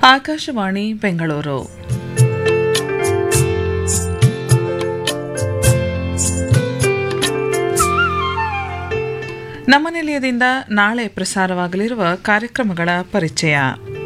ಆಕಾಶವಾಣಿ ಬೆಂಗಳೂರು ನಮ್ಮ ನಿಲಯದಿಂದ ನಾಳೆ ಪ್ರಸಾರವಾಗಲಿರುವ ಕಾರ್ಯಕ್ರಮಗಳ ಪರಿಚಯ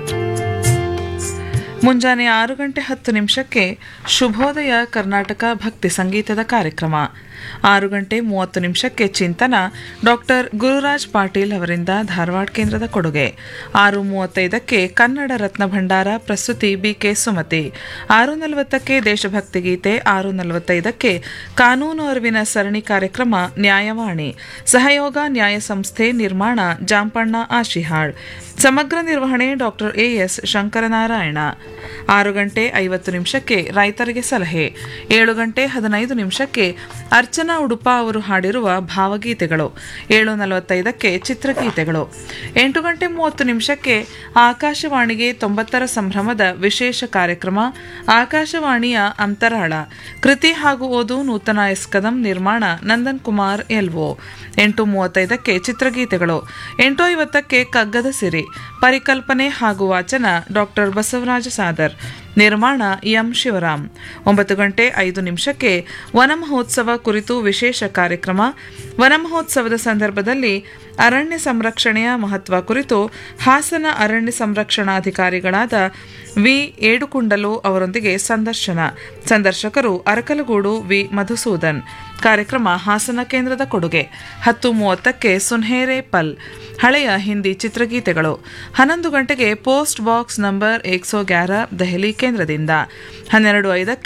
ಮುಂಜಾನೆ ಆರು ಗಂಟೆ ಹತ್ತು ನಿಮಿಷಕ್ಕೆ ಶುಭೋದಯ ಕರ್ನಾಟಕ ಭಕ್ತಿ ಸಂಗೀತದ ಕಾರ್ಯಕ್ರಮ ಆರು ಗಂಟೆ ಮೂವತ್ತು ನಿಮಿಷಕ್ಕೆ ಚಿಂತನ ಡಾಕ್ಟರ್ ಗುರುರಾಜ್ ಪಾಟೀಲ್ ಅವರಿಂದ ಧಾರವಾಡ ಕೇಂದ್ರದ ಕೊಡುಗೆ ಆರು ಮೂವತ್ತೈದಕ್ಕೆ ಕನ್ನಡ ರತ್ನ ಭಂಡಾರ ಪ್ರಸ್ತುತಿ ಬಿಕೆ ಸುಮತಿ ಆರು ನಲವತ್ತಕ್ಕೆ ದೇಶಭಕ್ತಿ ಗೀತೆ ಆರು ನಲವತ್ತೈದಕ್ಕೆ ಕಾನೂನು ಅರಿವಿನ ಸರಣಿ ಕಾರ್ಯಕ್ರಮ ನ್ಯಾಯವಾಣಿ ಸಹಯೋಗ ನ್ಯಾಯ ಸಂಸ್ಥೆ ನಿರ್ಮಾಣ ಜಾಂಪಣ್ಣ ಆಶಿಹಾಳ್ ಸಮಗ್ರ ನಿರ್ವಹಣೆ ಡಾಕ್ಟರ್ ಎಎಸ್ ಶಂಕರನಾರಾಯಣ ಆರು ಗಂಟೆ ಐವತ್ತು ನಿಮಿಷಕ್ಕೆ ರೈತರಿಗೆ ಸಲಹೆ ಏಳು ಗಂಟೆ ಹದಿನೈದು ನಿಮಿಷಕ್ಕೆ ಅರ್ಚನಾ ಉಡುಪ ಅವರು ಹಾಡಿರುವ ಭಾವಗೀತೆಗಳು ಏಳು ನಲವತ್ತೈದಕ್ಕೆ ಚಿತ್ರಗೀತೆಗಳು ಎಂಟು ಗಂಟೆ ಮೂವತ್ತು ನಿಮಿಷಕ್ಕೆ ಆಕಾಶವಾಣಿಗೆ ತೊಂಬತ್ತರ ಸಂಭ್ರಮದ ವಿಶೇಷ ಕಾರ್ಯಕ್ರಮ ಆಕಾಶವಾಣಿಯ ಅಂತರಾಳ ಕೃತಿ ಹಾಗೂ ಓದು ನೂತನ ಎಸ್ ಕದಂ ನಿರ್ಮಾಣ ನಂದನ್ ಕುಮಾರ್ ಎಲ್ವೋ ಎಂಟು ಮೂವತ್ತೈದಕ್ಕೆ ಚಿತ್ರಗೀತೆಗಳು ಎಂಟು ಐವತ್ತಕ್ಕೆ ಕಗ್ಗದ ಸಿರಿ ಪರಿಕಲ್ಪನೆ ಹಾಗೂ ವಾಚನ ಡಾಕ್ಟರ್ ಬಸವರಾಜ ಸಾದರ್ ನಿರ್ಮಾಣ ಎಂ ಶಿವರಾಮ್ ಒಂಬತ್ತು ಗಂಟೆ ಐದು ನಿಮಿಷಕ್ಕೆ ವನ ಮಹೋತ್ಸವ ಕುರಿತು ವಿಶೇಷ ಕಾರ್ಯಕ್ರಮ ವನ ಮಹೋತ್ಸವದ ಸಂದರ್ಭದಲ್ಲಿ ಅರಣ್ಯ ಸಂರಕ್ಷಣೆಯ ಮಹತ್ವ ಕುರಿತು ಹಾಸನ ಅರಣ್ಯ ಸಂರಕ್ಷಣಾಧಿಕಾರಿಗಳಾದ ವಿ ಏಡುಕುಂಡಲು ಅವರೊಂದಿಗೆ ಸಂದರ್ಶನ ಸಂದರ್ಶಕರು ಅರಕಲಗೂಡು ವಿ ಮಧುಸೂದನ್ ಕಾರ್ಯಕ್ರಮ ಹಾಸನ ಕೇಂದ್ರದ ಕೊಡುಗೆ ಹತ್ತು ಮೂವತ್ತಕ್ಕೆ ಸುನ್ಹೇರೆ ಪಲ್ ಹಳೆಯ ಹಿಂದಿ ಚಿತ್ರಗೀತೆಗಳು ಹನ್ನೊಂದು ಗಂಟೆಗೆ ಪೋಸ್ಟ್ ಬಾಕ್ಸ್ ನಂಬರ್ ಏಕ್ಸೋ ಗ್ಯಾರ ದೆಹಲಿ ಕೇಂದ್ರದಿಂದ ಹನ್ನೆರಡು ಐದಕ್ಕೆ